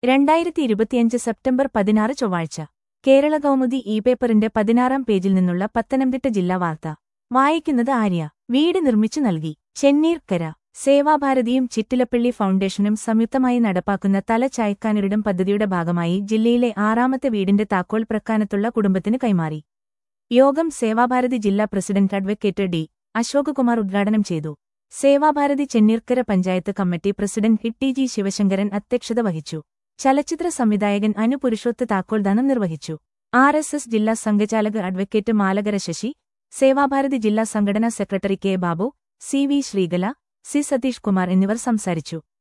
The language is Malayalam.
രണ്ടായിരത്തി ഇരുപത്തിയഞ്ച് സെപ്റ്റംബർ പതിനാറ് ചൊവ്വാഴ്ച കേരള കൗമുദി ഇ പേപ്പറിന്റെ പതിനാറാം പേജിൽ നിന്നുള്ള പത്തനംതിട്ട ജില്ലാ വാർത്ത വായിക്കുന്നത് ആര്യ വീട് നിർമ്മിച്ചു നൽകി ചെന്നീർക്കര സേവാഭാരതിയും ചിറ്റിലപ്പള്ളി ഫൗണ്ടേഷനും സംയുക്തമായി നടപ്പാക്കുന്ന തല ചായക്കാനൊരിടം പദ്ധതിയുടെ ഭാഗമായി ജില്ലയിലെ ആറാമത്തെ വീടിന്റെ താക്കോൽ പ്രക്കാനത്തുള്ള കുടുംബത്തിന് കൈമാറി യോഗം സേവാഭാരതി ജില്ലാ പ്രസിഡന്റ് അഡ്വക്കേറ്റ് ഡി അശോകകുമാർ ഉദ്ഘാടനം ചെയ്തു സേവാഭാരതി ചെന്നീർക്കര പഞ്ചായത്ത് കമ്മിറ്റി പ്രസിഡന്റ് ഹിട്ടി ജി ശിവശങ്കരൻ അധ്യക്ഷത വഹിച്ചു ചലച്ചിത്ര സംവിധായകൻ അനു പുരുഷോത്ത് താക്കോൽദാനം നിർവഹിച്ചു ആർ എസ് എസ് ജില്ലാ സംഘചാലക് അഡ്വക്കേറ്റ് മാലകര ശശി സേവാഭാരതി ജില്ലാ സംഘടനാ secretary K Babu C V Sreekala C Satheesh Kumar എന്നിവർ സംസാരിച്ചു